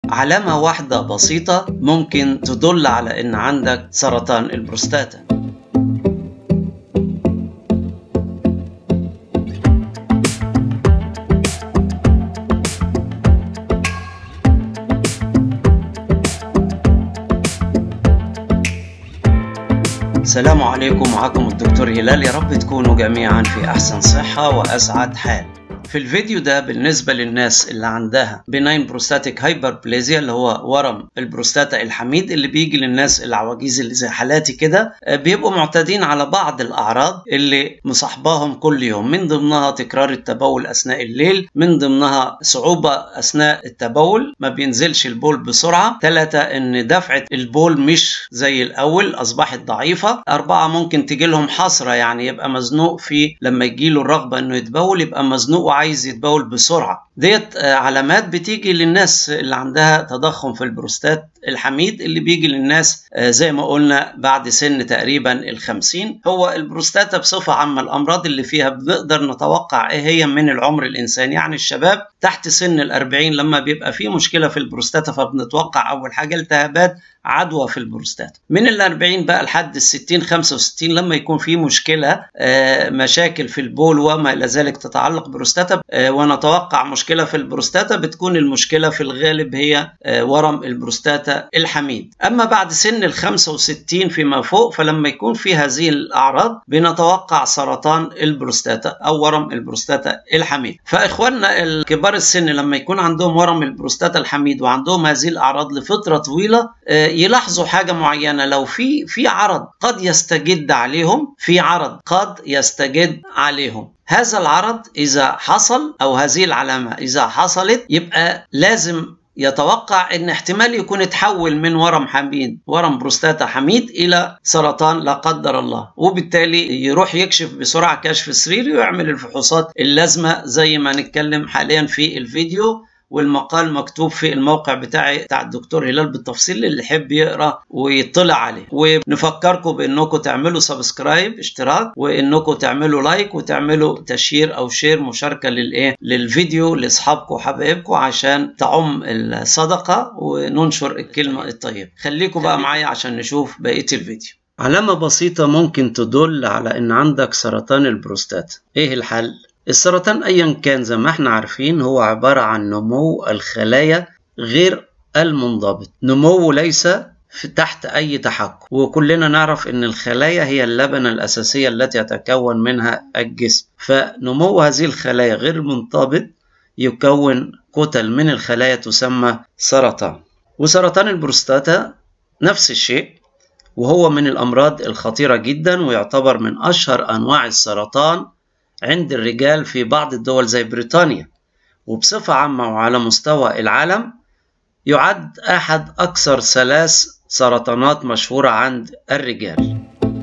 علامة واحدة بسيطة ممكن تدل على إن عندك سرطان البروستاتا السلام عليكم معكم الدكتور هلال يا رب تكونوا جميعا في أحسن صحة وأسعد حال في الفيديو ده بالنسبة للناس اللي عندها بناين بروستاتيك هايبربليزيا اللي هو ورم البروستاتا الحميد اللي بيجي للناس العواجيز اللي زي حالاتي كده بيبقوا معتادين على بعض الأعراض اللي مصاحباهم كل يوم من ضمنها تكرار التبول أثناء الليل من ضمنها صعوبة أثناء التبول ما بينزلش البول بسرعة ثلاثة إن دفعة البول مش زي الأول أصبحت ضعيفة أربعة ممكن تجي لهم حسرة يعني يبقى مزنوق في لما يجي له الرغبة إنه يتبول يبقى مزنوق عايز يتبول بسرعة ديت علامات بتيجي للناس اللي عندها تضخم في البروستات الحميد اللي بيجي للناس زي ما قلنا بعد سن تقريبا الخمسين هو البروستاتا بصفة عامة الأمراض اللي فيها بنقدر نتوقع إيه هي من العمر الإنساني يعني الشباب تحت سن الأربعين لما بيبقى في مشكلة في البروستاتا فبنتوقع أول حاجة التهابات عدوى في البروستاتا من الأربعين بقى لحد الستين خمسة وستين لما يكون في مشكلة مشاكل في البول وما إلى ذلك تتعلق بروستاتا ونتوقع مشكلة في البروستاتا بتكون المشكلة في الغالب هي ورم البروستاتا الحميد أما بعد سن ال 65 فيما فوق فلما يكون في هذه الأعراض بنتوقع سرطان البروستاتا أو ورم البروستاتا الحميد فإخواننا الكبار السن لما يكون عندهم ورم البروستاتا الحميد وعندهم هذه الأعراض لفترة طويلة يلاحظوا حاجة معينة لو في في عرض قد يستجد عليهم في عرض قد يستجد عليهم هذا العرض إذا حصل أو هذه العلامة إذا حصلت يبقى لازم يتوقع ان احتمال يكون اتحول من ورم حميد ورم بروستاتا حميد الى سرطان لا قدر الله وبالتالي يروح يكشف بسرعه كشف سريري ويعمل الفحوصات اللازمه زي ما نتكلم حاليا في الفيديو والمقال مكتوب في الموقع بتاعي بتاع الدكتور هلال بالتفصيل اللي يحب يقرا ويطلع عليه ونفكركم بانكم تعملوا سبسكرايب اشتراك وانكم تعملوا لايك وتعملوا تشير او شير مشاركه للايه للفيديو لاصحابكم وحبايبكم عشان تعم الصدقه وننشر الكلمه الطيبه خليكم بقى معايا عشان نشوف بقيه الفيديو علامة بسيطة ممكن تدل على إن عندك سرطان البروستات إيه الحل؟ السرطان ايا كان زي ما احنا عارفين هو عبارة عن نمو الخلايا غير المنضبط نمو ليس في تحت اي تحكم وكلنا نعرف ان الخلايا هي اللبنة الاساسية التي يتكون منها الجسم فنمو هذه الخلايا غير منضبط يكون كتل من الخلايا تسمى سرطان وسرطان البروستاتا نفس الشيء وهو من الامراض الخطيرة جدا ويعتبر من اشهر انواع السرطان عند الرجال في بعض الدول زي بريطانيا وبصفة عامة وعلى مستوى العالم يعد أحد أكثر ثلاث سرطانات مشهورة عند الرجال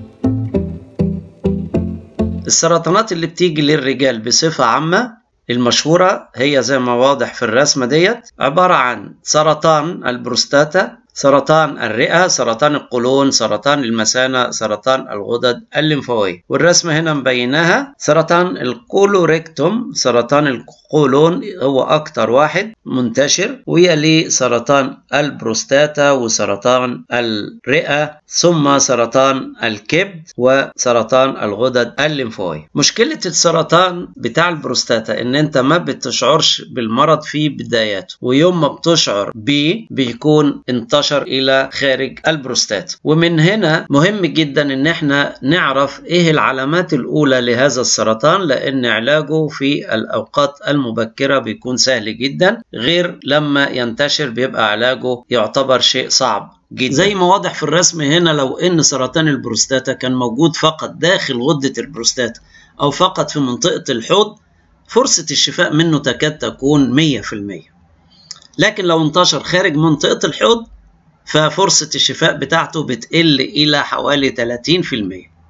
السرطانات اللي بتيجي للرجال بصفة عامة المشهورة هي زي ما واضح في الرسمة ديت عبارة عن سرطان البروستاتا سرطان الرئة سرطان القولون سرطان المثانة سرطان الغدد الليمفاوية والرسمة هنا مبيناها سرطان الكولوريكتوم سرطان القولون هو أكتر واحد منتشر ويلي سرطان البروستاتا وسرطان الرئة ثم سرطان الكبد وسرطان الغدد الليمفاوية مشكلة السرطان بتاع البروستاتا ان انت ما بتشعرش بالمرض في بداياته ويوم ما بتشعر بيه بيكون انتشر انتشر الى خارج البروستات ومن هنا مهم جدا ان احنا نعرف ايه العلامات الاولى لهذا السرطان لان علاجه في الاوقات المبكره بيكون سهل جدا غير لما ينتشر بيبقى علاجه يعتبر شيء صعب جدا زي ما واضح في الرسم هنا لو ان سرطان البروستاتا كان موجود فقط داخل غده البروستاتا او فقط في منطقه الحوض فرصه الشفاء منه تكاد تكون 100% لكن لو انتشر خارج منطقه الحوض ففرصة الشفاء بتاعته بتقل إلى حوالي 30%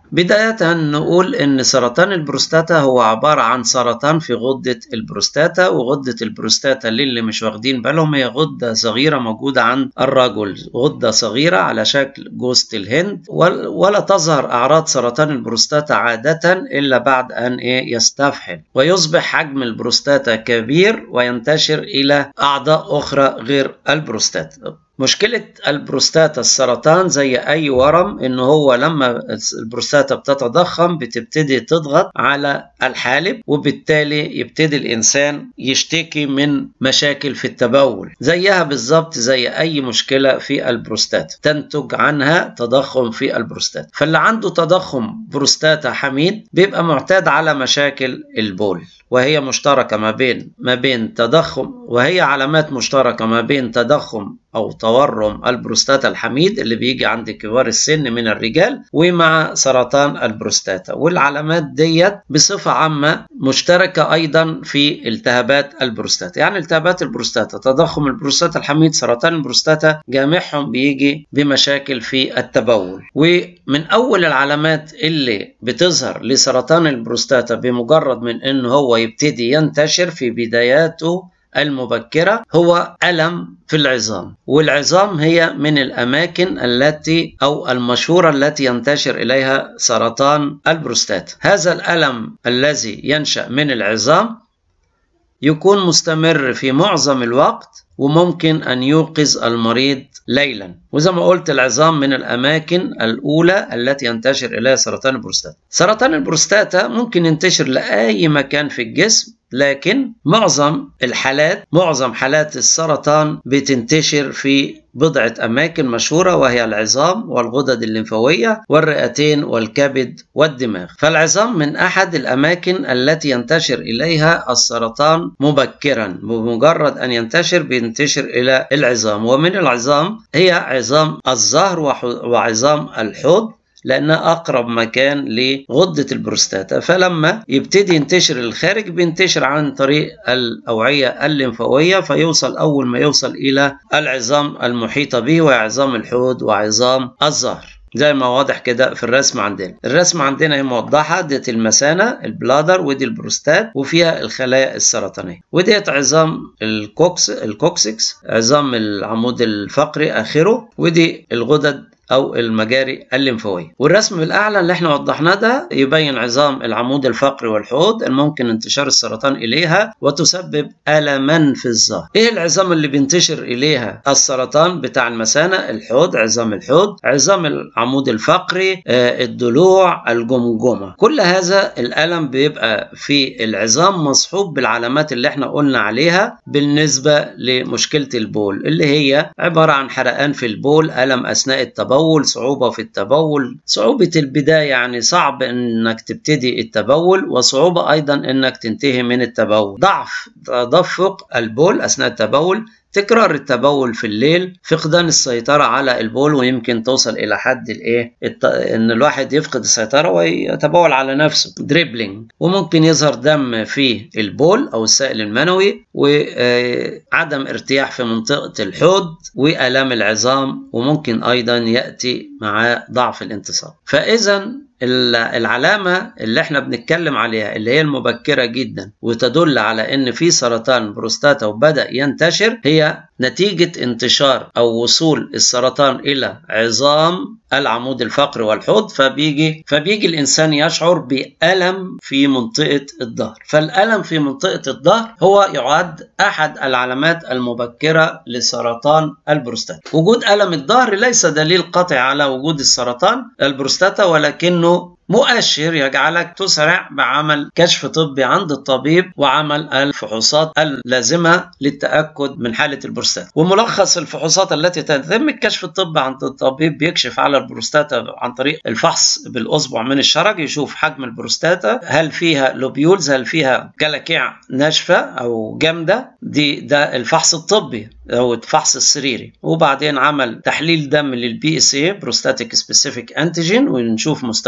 بداية نقول إن سرطان البروستاتا هو عبارة عن سرطان في غدة البروستاتا وغدة البروستاتا للي مش واخدين بالهم هي غدة صغيرة موجودة عند الرجل غدة صغيرة على شكل جوزة الهند ولا تظهر أعراض سرطان البروستاتا عادة إلا بعد أن إيه يستفحل ويصبح حجم البروستاتا كبير وينتشر إلى أعضاء أخرى غير البروستاتا مشكلة البروستاتا السرطان زي أي ورم إن هو لما البروستاتا بتتضخم بتبتدي تضغط على الحالب وبالتالي يبتدي الإنسان يشتكي من مشاكل في التبول زيها بالظبط زي أي مشكلة في البروستاتا تنتج عنها تضخم في البروستاتا فاللي عنده تضخم بروستاتا حميد بيبقى معتاد على مشاكل البول وهي مشتركة ما بين ما بين تضخم وهي علامات مشتركة ما بين تضخم أو تورم البروستاتا الحميد اللي بيجي عند كبار السن من الرجال ومع سرطان البروستاتا والعلامات ديت بصفة عامة مشتركة أيضا في التهابات البروستاتا يعني التهابات البروستاتا تضخم البروستاتا الحميد سرطان البروستاتا جامعهم بيجي بمشاكل في التبول ومن أول العلامات اللي بتظهر لسرطان البروستاتا بمجرد من أن هو يبتدي ينتشر في بداياته المبكرة هو ألم في العظام والعظام هي من الأماكن التي أو المشهورة التي ينتشر إليها سرطان البروستات هذا الألم الذي ينشأ من العظام يكون مستمر في معظم الوقت وممكن أن يوقظ المريض ليلا وزي ما قلت العظام من الأماكن الأولى التي ينتشر إليها سرطان البروستاتا سرطان البروستاتا ممكن ينتشر لأي مكان في الجسم لكن معظم الحالات معظم حالات السرطان بتنتشر في بضعة أماكن مشهورة وهي العظام والغدد الليمفاوية والرئتين والكبد والدماغ فالعظام من أحد الأماكن التي ينتشر إليها السرطان مبكرا بمجرد أن ينتشر بينتشر إلى العظام ومن العظام هي عظام الظهر وعظام الحوض لأنها أقرب مكان لغدة البروستاتا فلما يبتدي ينتشر الخارج بينتشر عن طريق الأوعية الليمفاوية فيوصل أول ما يوصل إلى العظام المحيطة به وهي عظام الحوض وعظام الظهر زي ما واضح كده في الرسم عندنا الرسم عندنا هي موضحة ديت المثانة البلادر ودي البروستات وفيها الخلايا السرطانية وديت عظام الكوكس الكوكسكس عظام العمود الفقري آخره ودي الغدد او المجاري الليمفاويه والرسم بالاعلى اللي احنا وضحناه ده يبين عظام العمود الفقري والحوض الممكن انتشار السرطان اليها وتسبب الما في الظهر ايه العظام اللي بينتشر اليها السرطان بتاع المثانه الحوض عظام الحوض عظام العمود الفقري آه الضلوع الجمجمه كل هذا الالم بيبقى في العظام مصحوب بالعلامات اللي احنا قلنا عليها بالنسبه لمشكله البول اللي هي عباره عن حرقان في البول الم اثناء التبول التبول صعوبة في التبول صعوبة البداية يعني صعب انك تبتدي التبول وصعوبة ايضا انك تنتهي من التبول ضعف تدفق البول اثناء التبول تكرار التبول في الليل فقدان السيطرة على البول ويمكن توصل إلى حد الإيه الت... إن الواحد يفقد السيطرة ويتبول على نفسه دريبلينج وممكن يظهر دم في البول أو السائل المنوي وعدم ارتياح في منطقة الحوض وآلام العظام وممكن أيضا يأتي مع ضعف الانتصاب فإذا العلامة اللي احنا بنتكلم عليها اللي هي المبكرة جدا وتدل على ان في سرطان بروستاتا وبدأ ينتشر هي نتيجة انتشار او وصول السرطان الى عظام العمود الفقري والحوض فبيجي فبيجي الانسان يشعر بألم في منطقة الظهر فالألم في منطقة الظهر هو يعد احد العلامات المبكرة لسرطان البروستاتا وجود ألم الظهر ليس دليل قطعي على وجود السرطان البروستاتا ولكنه مؤشر يجعلك تسرع بعمل كشف طبي عند الطبيب وعمل الفحوصات اللازمة للتأكد من حالة البروستاتا وملخص الفحوصات التي تتم الكشف الطبي عند الطبيب بيكشف على البروستاتا عن طريق الفحص بالأصبع من الشرج يشوف حجم البروستاتا هل فيها لوبيولز هل فيها كلاكيع ناشفة أو جامدة دي ده الفحص الطبي او الفحص السريري وبعدين عمل تحليل دم للبي اس اي بروستاتيك سبيسيفيك انتيجين ونشوف مستواه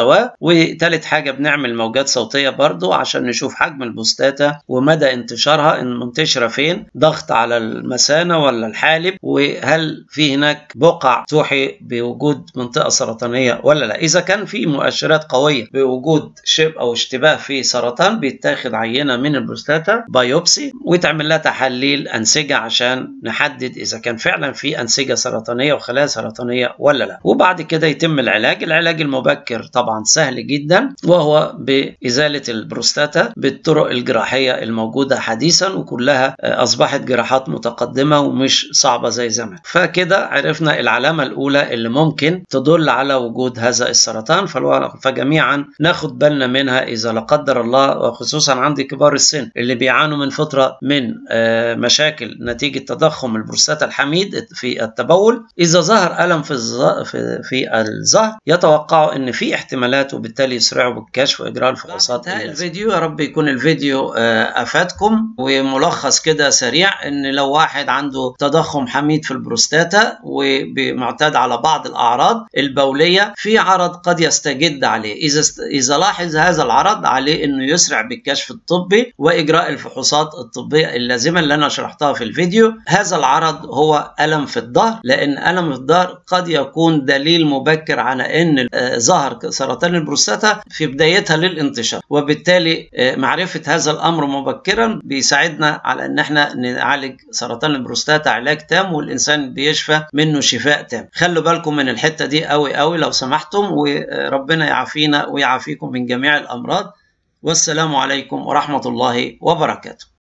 وتالت حاجة بنعمل موجات صوتية برضو عشان نشوف حجم البوستاتا ومدى انتشارها ان منتشرة فين ضغط على المثانة ولا الحالب وهل في هناك بقع توحي بوجود منطقة سرطانية ولا لا إذا كان في مؤشرات قوية بوجود شب أو اشتباه في سرطان بيتاخد عينة من البروستاتا بايوبسي ويتعمل لها تحاليل أنسجة عشان نحدد إذا كان فعلا في أنسجة سرطانية وخلايا سرطانية ولا لا وبعد كده يتم العلاج العلاج المبكر طبعا سهل جدا وهو بإزالة البروستاتا بالطرق الجراحية الموجودة حديثا وكلها أصبحت جراحات متقدمة ومش صعبة زي زمان فكده عرفنا العلامة الأولى اللي ممكن تدل على وجود هذا السرطان فجميعا ناخد بالنا منها إذا لا قدر الله وخصوصا عند كبار السن اللي بيعانوا من فترة من مشاكل نتيجة تضخم البروستاتا الحميد في التبول إذا ظهر ألم في في, في الظهر يتوقعوا ان في احتمالات وبالتالي يسرعوا بالكشف واجراء الفحوصات الفيديو يا رب يكون الفيديو افادكم وملخص كده سريع ان لو واحد عنده تضخم حميد في البروستاتا ومعتاد على بعض الاعراض البوليه في عرض قد يستجد عليه اذا اذا لاحظ هذا العرض عليه انه يسرع بالكشف الطبي واجراء الفحوصات الطبيه اللازمه اللي انا شرحتها في الفيديو هذا العرض هو الم في الظهر لان الم في الظهر قد يكون دليل مبكر على ان ظهر سرطان البروستاتا في بدايتها للانتشار وبالتالي معرفة هذا الأمر مبكرا بيساعدنا على أن احنا نعالج سرطان البروستاتا علاج تام والإنسان بيشفى منه شفاء تام خلوا بالكم من الحتة دي قوي قوي لو سمحتم وربنا يعافينا ويعافيكم من جميع الأمراض والسلام عليكم ورحمة الله وبركاته